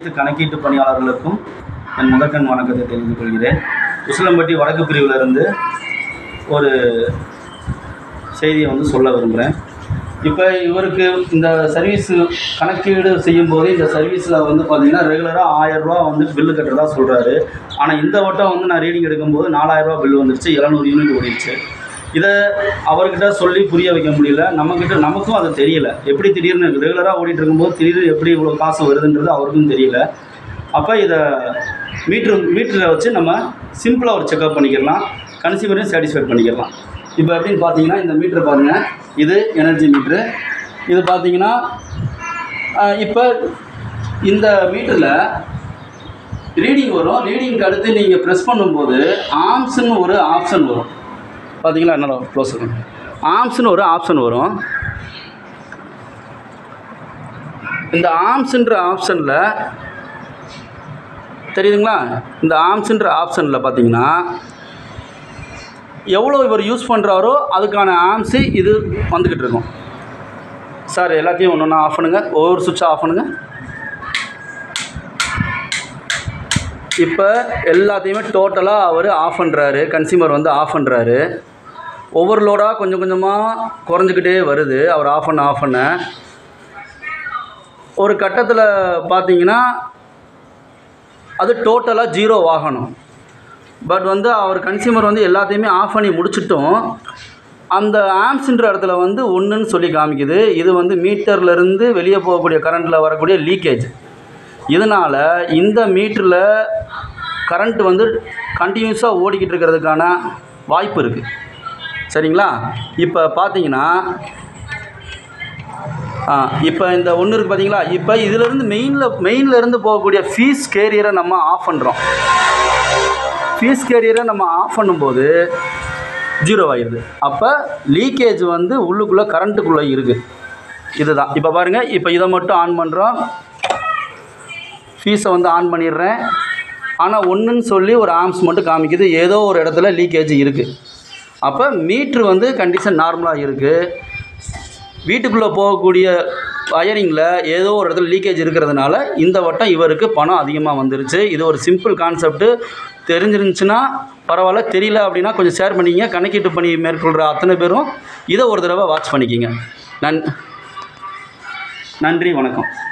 அனைத்து கணக்கீட்டு பணியாளர்களுக்கும் என் முதற்கண் வணக்கத்தை தெரிவித்துக் கொள்கிறேன் உசிலம்பட்டி வடக்கு பிரிவிலிருந்து ஒரு செய்தியை வந்து சொல்ல விரும்புகிறேன் இப்போ இவருக்கு இந்த சர்வீஸ் கணக்கீடு செய்யும்போது இந்த சர்வீஸில் வந்து பார்த்தீங்கன்னா ரெகுலராக ஆயரூபா வந்து பில்லு கட்டுறதா சொல்கிறாரு ஆனால் இந்த வட்டம் வந்து நான் ரீடிங் எடுக்கும்போது நாலாயிரரூபா பில்லு வந்துருச்சு எழுநூறு யூனிட் ஓடிடுச்சு இதை அவர்கிட்ட சொல்லி புரிய வைக்க முடியல நம்மக்கிட்ட நமக்கும் அது தெரியல எப்படி திடீர்னு ரெகுலராக ஓடிட்டு இருக்கும்போது திடீர்னு எப்படி இவ்வளோ காசு வருதுன்றது அவருக்கும் தெரியல அப்போ இதை மீட்ரு மீட்டரை வச்சு நம்ம சிம்பிளாக ஒரு செக்அப் பண்ணிக்கலாம் கன்சியூமரையும் சாட்டிஸ்ஃபைட் பண்ணிக்கலாம் இப்போ எப்படின்னு பார்த்தீங்கன்னா இந்த மீட்ரு பாருங்கள் இது எனர்ஜி மீட்ரு இது பார்த்தீங்கன்னா ஆஹ், இப்போ இந்த மீட்டரில் ரீடிங் வரும் ரீடிங்க்கு அடுத்து நீங்கள் ப்ரெஸ் பண்ணும்போது ஆம்ஸ்னு ஒரு ஆப்ஷன் வரும் பார்த்தீங்களா என்னால் க்ளோஸ் இருக்கும் ஆம்ஸ்னு ஒரு ஆப்ஷன் வரும் இந்த ஆம்ஸ்ன்ற ஆப்ஷனில் தெரியுதுங்களா இந்த ஆம்ஸ்ன்ற ஆப்ஷனில் பார்த்தீங்கன்னா எவ்வளோ இவர் யூஸ் பண்ணுறாரோ அதுக்கான ஆம்ஸு இது வந்துக்கிட்டு இருக்கும் சார் எல்லாத்தையும் ஒன்று ஒன்றா ஆஃப் பண்ணுங்கள் ஒவ்வொரு சுவிட்சை ஆஃப் பண்ணுங்கள் இப்போ எல்லாத்தையுமே டோட்டலாக அவர் ஆஃப் பண்ணுறாரு கன்சியூமர் வந்து ஆஃப் பண்ணுறாரு ஒவ்வொரு லோடாக கொஞ்சம் கொஞ்சமாக குறைஞ்சிக்கிட்டே வருது அவர் ஆஃப் பண்ண ஆஃப் பண்ண ஒரு கட்டத்தில் பார்த்தீங்கன்னா அது டோட்டலாக ஜீரோ ஆகணும் பட் வந்து அவர் கன்சியூமர் வந்து எல்லாத்தையுமே ஆஃப் பண்ணி முடிச்சிட்டோம் அந்த ஆம்ஸ்ன்ற இடத்துல வந்து ஒன்றுன்னு சொல்லி காமிக்குது இது வந்து மீட்டர்லேருந்து வெளியே போகக்கூடிய கரண்ட்டில் வரக்கூடிய லீக்கேஜ் இதனால் இந்த மீட்டரில் கரண்ட் வந்து கண்டினியூஸாக ஓடிக்கிட்டு இருக்கிறதுக்கான வாய்ப்பு இருக்குது சரிங்களா இப்போ பார்த்தீங்கன்னா ஆ இப்போ இந்த ஒன்று இருக்குது பார்த்தீங்களா இப்போ இதிலேருந்து மெயினில் மெயினில் இருந்து போகக்கூடிய ஃபீஸ் கேரியரை நம்ம ஆஃப் பண்ணுறோம் ஃபீஸ் கேரியரை நம்ம ஆஃப் பண்ணும்போது ஜீரோ ஆகிடுது அப்போ லீக்கேஜ் வந்து உள்ளுக்குள்ளே கரண்ட்டுக்குள்ளே இருக்குது இதுதான் இப்போ பாருங்கள் இப்போ இதை மட்டும் ஆன் பண்ணுறோம் ஃபீஸை வந்து ஆன் பண்ணிடுறேன் ஆனால் ஒன்றுன்னு சொல்லி ஒரு ஆம்ஸ் மட்டும் காமிக்குது ஏதோ ஒரு இடத்துல லீக்கேஜ் இருக்குது அப்போ மீட்ரு வந்து கண்டிஷன் நார்மலாக இருக்குது வீட்டுக்குள்ளே போகக்கூடிய வயரிங்கில் ஏதோ ஒரு இடத்துல லீக்கேஜ் இருக்கிறதுனால இந்த வட்டம் இவருக்கு பணம் அதிகமாக வந்துருச்சு இது ஒரு சிம்பிள் கான்செப்ட்டு தெரிஞ்சிருந்துச்சுன்னா பரவாயில்ல தெரியல அப்படின்னா கொஞ்சம் ஷேர் பண்ணிக்கிங்க கணக்கீட்டு பணி மேற்கொள்கிற அத்தனை பேரும் இதை ஒரு தடவை வாட்ச் பண்ணிக்கிங்க நன் நன்றி வணக்கம்